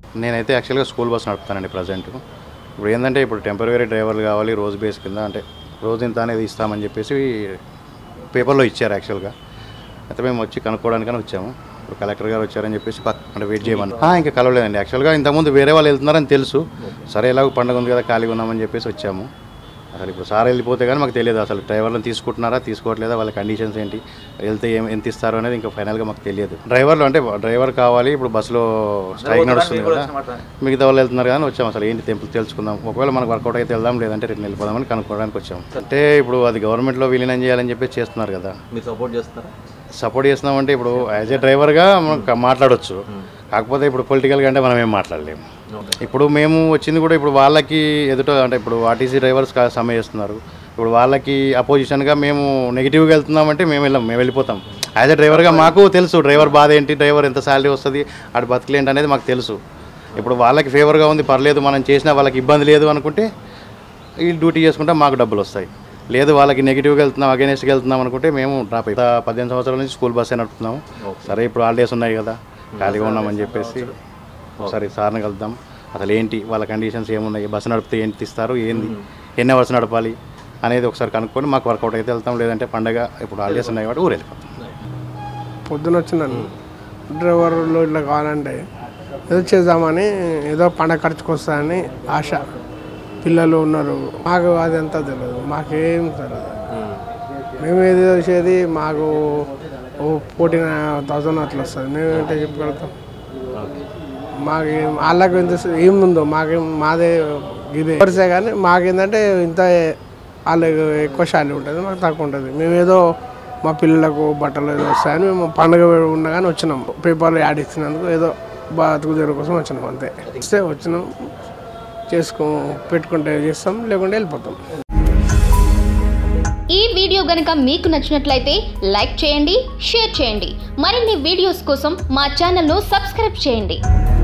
నేనైతే యాక్చువల్గా school bus నడుపుతానండి present ఇప్పుడు ఏంటంటే ఇప్పుడు టెంపరీ డ్రైవర్లు కావాలి రోజు బేస్ కింద అంటే రోజు ఇంత అనేది ఇస్తామని చెప్పేసి పేపర్లో ఇచ్చారు యాక్చువల్గా అయితే మేము వచ్చి కనుక్కోవడానికని వచ్చాము ఇప్పుడు కలెక్టర్ గారు వచ్చారని చెప్పేసి పక్క అంటే వెయిట్ చేయమని ఆ, ఇంకా కలవలేదండి యాక్చువల్గా ఇంతకుముందు వేరే వాళ్ళు వెళ్తున్నారని తెలుసు సరే ఎలాగో పండుగ ఉంది కదా ఖాళీగా ఉన్నామని చెప్పేసి వచ్చాము అసలు ఇప్పుడు సార్ వెళ్ళిపోతే కానీ మాకు తెలియదు అసలు డ్రైవర్లను తీసుకుంటున్నారా తీసుకోవట్లేదా వాళ్ళ కండిషన్స్ ఏంటి వెళ్తే ఏం ఎంత ఇస్తారు అనేది ఇంకా ఫైనల్గా మాకు తెలియదు డ్రైవర్లు అంటే డ్రైవర్ కావాలి ఇప్పుడు బస్సులో స్ట్రైక్ నడుస్తుంది కదా మిగతా వాళ్ళు వెళ్తున్నారు కానీ వచ్చాము అసలు ఏంటి తెంపు తెలుసుకుందాం ఒకవేళ మనకు వర్కౌట్ అయితే వెళ్దాం లేదంటే రిటర్న్ వెళ్ళిపోదామని కనుక్కోవడానికి వచ్చాము అంటే ఇప్పుడు అది గవర్నమెంట్లో విలీనం చేయాలని చెప్పేసి చేస్తున్నారు కదా మీరు సపోర్ట్ చేస్తారా సపోర్ట్ చేస్తున్నామంటే ఇప్పుడు యాజ్ ఏ డ్రైవర్గా మనం మాట్లాడొచ్చు కాకపోతే ఇప్పుడు పొలిటికల్గా అంటే మనం ఏం మాట్లాడలేము ఇప్పుడు మేము వచ్చింది కూడా ఇప్పుడు వాళ్ళకి ఎదుట అంటే ఇప్పుడు ఆర్టీసీ డ్రైవర్స్ కా- సమ్మె చేస్తున్నారు ఇప్పుడు వాళ్ళకి అపోజిషన్గా మేము నెగిటివ్గా వెళ్తున్నామంటే మేము వెళ్ళాం మేము వెళ్ళిపోతాం యాజ్ ఏ డ్రైవర్గా మాకు తెలుసు డ్రైవర్ బాధ ఏంటి డ్రైవర్ ఎంత శాలరీ వస్తుంది ఆడు బతికలేంటి అనేది మాకు తెలుసు ఇప్పుడు వాళ్ళకి ఫేవర్గా ఉంది పర్లేదు మనం చేసినా వాళ్ళకి ఇబ్బంది లేదు అనుకుంటే వీళ్ళు డ్యూటీ చేసుకుంటే మాకు డబ్బులు వస్తాయి లేదు వాళ్ళకి నెగిటివ్గా వెళ్తున్నాం అగేనెస్ట్గా వెళ్తున్నాం అనుకుంటే మేము డ్రాప్ అయిపోయి పదిహేను సంవత్సరాల నుంచి స్కూల్ బస్సే నడుపుతున్నాము సరే ఇప్పుడు హాలిడేస్ ఉన్నాయి కదా ఖాళీగా ఉన్నామని చెప్పేసి ఒకసారి సార్ని కలుద్దాం అసలు ఏంటి వాళ్ళ కండిషన్స్ ఏమున్నాయి బస్సు నడిపితే ఏంటి ఇస్తారు ఏంది ఎన్ని అవర్స్ నడపాలి అనేది ఒకసారి కనుక్కొని మాకు వర్కౌట్ అయితే వెళ్తాం లేదంటే పండగ ఇప్పుడు హాలిడేస్ ఉన్నాయి కాబట్టి ఊరు వెళ్ళిపోతాం పొద్దున వచ్చినాను డ్రైవర్లు ఇట్లా కావాలంటే ఏదో చేద్దామని ఏదో పండగ ఖర్చుకు వస్తాయని ఆశ పిల్లలు ఉన్నారు మాకు అది అంతా తెలియదు మాకేం తెలియదు మేము ఏది వచ్చేది మాకు ఓ ఫోర్టీన్ థౌసండ్ అట్లా వస్తుంది మేము ఏంటో చెప్పగలుగుతాం మాకేం వాళ్ళకి ఎంత ఏముందో మాకేం మాదే ఇదే వరుసే కానీ మాకేంటంటే ఇంత వాళ్ళకి ఎక్కువ శాలరీ ఉంటుంది మాకు తక్కువ ఉంటుంది మేము ఏదో మా పిల్లలకు బట్టలు ఏదో వస్తాయని మేము పండుగ ఉండగానే వచ్చినాం పేపర్లో యాడ్ ఇచ్చినందుకు ఏదో బతుకు తెరువు కోసం వచ్చినాం అంతే వస్తే వచ్చినాం చేసుకో పెట్టుకుంటే చేస్తాం లేకుంటే వెళ్ళిపోతాం ఈ వీడియో గనుక మీకు నచ్చినట్లయితే లైక్ చేయండి షేర్ చేయండి మరిన్ని వీడియోస్ కోసం మా ఛానల్ను సబ్స్క్రైబ్ చేయండి